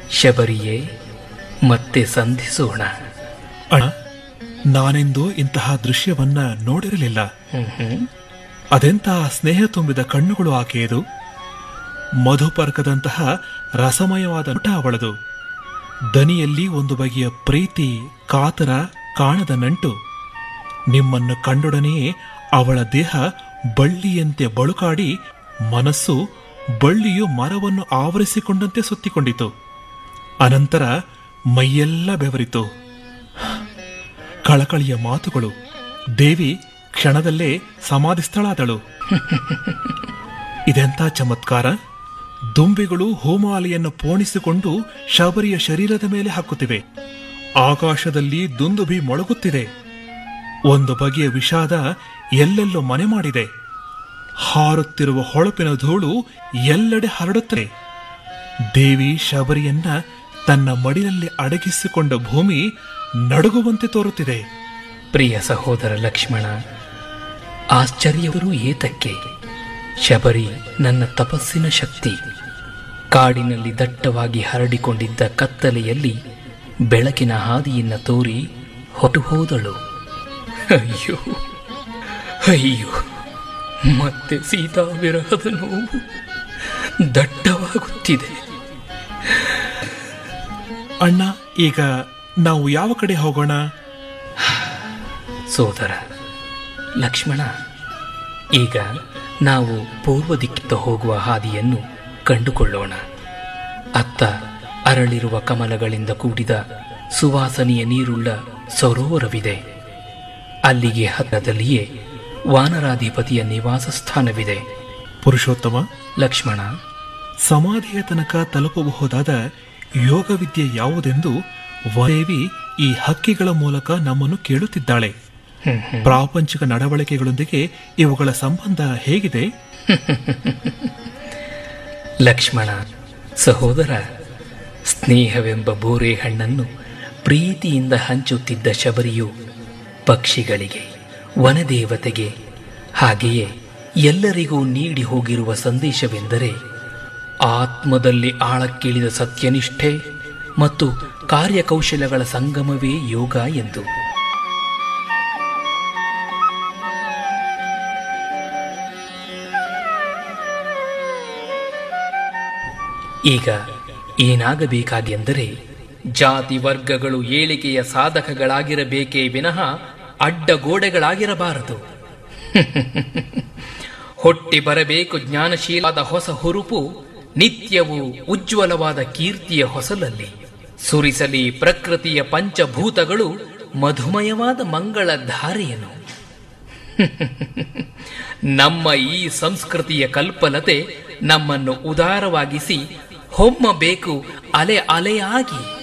ಶಬರಿಯೇ ಮತ್ತೆ ಸಂಧಿಸೋಣ ಅಣ್ಣ ನಾನೆಂದೂ ಇಂತಹ ದೃಶ್ಯವನ್ನ ನೋಡಿರಲಿಲ್ಲ ಹ್ಮ್ ಹ್ಮ್ ಅದೆಂತಹ ಸ್ನೇಹ ತುಂಬಿದ ಕಣ್ಣುಗಳು ಆಕೆಯದು ಮಧುಪರ್ಕದಂತಹ ರಸಮಯವಾದ ನೋಟ ಅವಳದು ದನಿಯಲ್ಲಿ ಒಂದು ಬಗೆಯ ಪ್ರೀತಿ ಕಾತರ ಕಾಣದ ನಂಟು ನಿಮ್ಮನ್ನು ಕಂಡೊಡನೆಯೇ ಅವಳ ದೇಹ ಬಳ್ಳಿಯಂತೆ ಬಳುಕಾಡಿ ಮನಸ್ಸು ಬಳ್ಳಿಯು ಮರವನ್ನು ಆವರಿಸಿಕೊಂಡಂತೆ ಸುತ್ತಿಕೊಂಡಿತು ಅನಂತರ ಮೈಯೆಲ್ಲ ಬೆವರಿತು ಕಳಕಳಿಯ ಮಾತುಗಳು ದೇವಿ ಕ್ಷಣದಲ್ಲೇ ಸಮಾಧಿಸ್ಥಳಾದಳು ಇದೆಂಥ ಚಮತ್ಕಾರ ದುಂಬಿಗಳು ಹೋಮಾಲೆಯನ್ನು ಪೋಣಿಸಿಕೊಂಡು ಶಬರಿಯ ಶರೀರದ ಮೇಲೆ ಹಾಕುತ್ತಿವೆ ಆಕಾಶದಲ್ಲಿ ದುಂದುಬಿ ಮೊಳಗುತ್ತಿದೆ ಒಂದು ಬಗೆಯ ವಿಷಾದ ಎಲ್ಲೆಲ್ಲೋ ಮನೆ ಮಾಡಿದೆ ಹಾರುತ್ತಿರುವ ಹೊಳಪಿನ ಧೂಳು ಎಲ್ಲೆಡೆ ಹರಡುತ್ತದೆ ದೇವಿ ಶಬರಿಯನ್ನ ತನ್ನ ಮಡಿಲಲ್ಲಿ ಅಡಗಿಸಿಕೊಂಡ ಭೂಮಿ ನಡುಗುವಂತೆ ತೋರುತ್ತಿದೆ ಪ್ರಿಯ ಸಹೋದರ ಲಕ್ಷ್ಮಣ ಆಶ್ಚರ್ಯವರು ಏತಕ್ಕೆ ಶಬರಿ ನನ್ನ ತಪಸ್ಸಿನ ಶಕ್ತಿ ಕಾಡಿನಲ್ಲಿ ದಟ್ಟವಾಗಿ ಹರಡಿಕೊಂಡಿದ್ದ ಕತ್ತಲೆಯಲ್ಲಿ ಬೆಳಕಿನ ಹಾದಿಯನ್ನ ತೋರಿ ಹೊಟ್ಟು ಹೋದಳು ಅಯ್ಯೋ ಅಯ್ಯೋ ಮತ್ತೆ ಸೀತಾ ವಿರಹದ ನೋವು ದಟ್ಟವಾಗುತ್ತಿದೆ ಅಣ್ಣ ಈಗ ನಾವು ಯಾವ ಕಡೆ ಹೋಗೋಣ ಸೋದರ ಲಕ್ಷ್ಮಣ ಈಗ ನಾವು ಪೂರ್ವ ದಿಕ್ಕಿತ್ತ ಹೋಗುವ ಹಾದಿಯನ್ನು ಕಂಡುಕೊಳ್ಳೋಣ ಅತ್ತ ಅರಳಿರುವ ಕಮಲಗಳಿಂದ ಕೂಡಿದ ಸುವಾಸನೆಯ ನೀರುಳ್ಳ ಸರೋವರವಿದೆ ಅಲ್ಲಿಗೆ ಹತ್ತಿರದಲ್ಲಿಯೇ ವಾನರಾಧಿಪತಿಯ ನಿವಾಸ ಸ್ಥಾನವಿದೆ ಪುರುಷೋತ್ತಮ ಲಕ್ಷ್ಮಣ ಸಮಾಧಿಯ ತನಕ ತಲುಪಬಹುದಾದ ಯೋಗವಿದ್ಯೆ ಯಾವುದೆಂದು ವದೇವಿ ಈ ಹಕ್ಕಿಗಳ ಮೂಲಕ ನಮ್ಮನ್ನು ಕೇಳುತ್ತಿದ್ದಾಳೆ ಹ್ಮ್ ಹ್ಮ್. ಪ್ರಾಪಂಚಿಕ ನಡವಳಿಕೆಗಳೊಂದಿಗೆ ಇವುಗಳ ಸಂಬಂಧ ಹೇಗಿದೆ ಲಕ್ಷ್ಮಣ ಸಹೋದರ ಸ್ನೇಹವೆಂಬ ಬೋರೆ ಹಣ್ಣನ್ನು ಪ್ರೀತಿಯಿಂದ ಹಂಚುತ್ತಿದ್ದ ಶಬರಿಯು ಪಕ್ಷಿಗಳಿಗೆ ವನದೇವತೆಗೆ ಹಾಗೆಯೇ ಎಲ್ಲರಿಗೂ ನೀಡಿ ಹೋಗಿರುವ ಸಂದೇಶವೆಂದರೆ ಆತ್ಮದಲ್ಲಿ ಆಳಕ್ಕಿಳಿದ ಸತ್ಯನಿಷ್ಠೆ ಮತ್ತು ಕಾರ್ಯಕೌಶಲ್ಯಗಳ ಸಂಗಮವೇ ಯೋಗ ಎಂದು ಈಗ ಏನಾಗಬೇಕಾಗೆಂದರೆ ಜಾತಿ ವರ್ಗಗಳು ಏಳಿಗೆಯ ಸಾಧಕಗಳಾಗಿರಬೇಕೇ ವಿನಃ ಅಡ್ಡಗೋಡೆಗಳಾಗಿರಬಾರದು ಹೊಟ್ಟಿ ಬರಬೇಕು ಜ್ಞಾನಶೀಲಾದ ಹೊಸ ಹುರುಪು ನಿತ್ಯವೂ ಉಜ್ವಲವಾದ ಕೀರ್ತಿಯ ಹೊಸಲಲ್ಲಿ ಸುರಿಸಲಿ ಪ್ರಕೃತಿಯ ಪಂಚಭೂತಗಳು ಮಧುಮಯವಾದ ಮಂಗಳ ಧಾರೆಯನ್ನು ನಮ್ಮ ಈ ಸಂಸ್ಕೃತಿಯ ಕಲ್ಪಲತೆ ನಮ್ಮನ್ನು ಉದಾರವಾಗಿಸಿ ಹೊಮ್ಮಬೇಕು ಅಲೆ ಅಲೆಯಾಗಿ